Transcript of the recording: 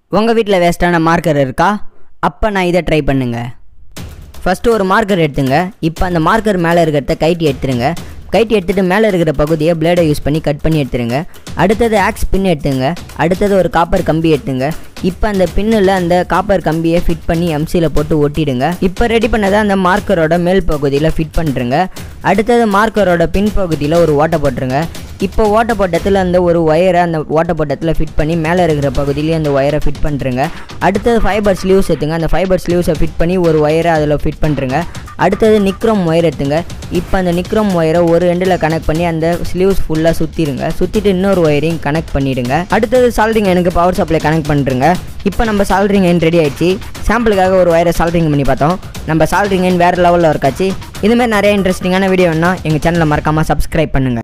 உங்கள் வீட்டில் வேஸ்ட்டான மார்க்கர் இருக்கா அப்போ நான் இதை ட்ரை பண்ணுங்க ஃபஸ்ட்டு ஒரு மார்க்கர் எடுத்துங்க இப்போ அந்த மார்க்கர் மேலே இருக்கிறத கைட்டி எடுத்துருங்க கைட்டி எடுத்துட்டு மேலே இருக்கிற பகுதியை பிளேடை யூஸ் பண்ணி கட் பண்ணி எடுத்துருங்க அடுத்தது ஆக்ஸ் பின் எடுத்துங்க அடுத்தது ஒரு காப்பர் கம்பி எடுத்துங்க இப்போ அந்த பின்னில் அந்த காப்பர் கம்பியை ஃபிட் பண்ணி எம்சியில் போட்டு ஒட்டிடுங்க இப்போ ரெடி பண்ணதை அந்த மார்க்கரோட மேல் பகுதியில் ஃபிட் பண்ணுறங்க அடுத்தது மார்க்கரோட பின் பகுதியில் ஒரு ஓட்டை போட்டுருங்க இப்போ ஓட்டை போட்டத்தில் அந்த ஒரு ஒயரை அந்த ஓட்டை போட்டத்தில் ஃபிட் பண்ணி மேலே இருக்கிற பகுதியிலேயே அந்த ஒயரை ஃபிட் பண்ணுறங்க அடுத்தது ஃபைபர் ஸ்லீவ்ஸ் எடுத்துங்க அந்த ஃபைபர் ஸ்லீவ்ஸை ஃபிட் பண்ணி ஒரு ஒயரை அதில் ஃபிட் பண்ணுறங்க அடுத்தது நிக்ரோம் ஒயர் எடுத்துங்க இப்போ அந்த நிக்ரோம் ஒயரை ஒரு எண்டில் கனெக்ட் பண்ணி அந்த ஸ்லீவ்ஸ் ஃபுல்லாக சுற்றிடுங்க சுற்றிட்டு இன்னொரு ஒயரையும் கனெக்ட் பண்ணிடுங்க அடுத்தது சால்ரிங் எனக்கு பவர் சப்ளை கனெக்ட் பண்ணுறங்க இப்போ நம்ம சால்ரிங் எண் ரெடி ஆயிடுச்சு சாம்பிளுக்காக ஒரு ஒயரை சால்ரிங் பண்ணி பார்த்தோம் நம்ம சால்ரிங் எண் வேறு லெவலில் இருக்காச்சு இதுமாதிரி நிறைய இன்ட்ரெஸ்டிங்கான வீடியோ வேணா எங்கள் சேனலை மறக்காமல் சப்ஸ்கிரைப் பண்ணுங்கள்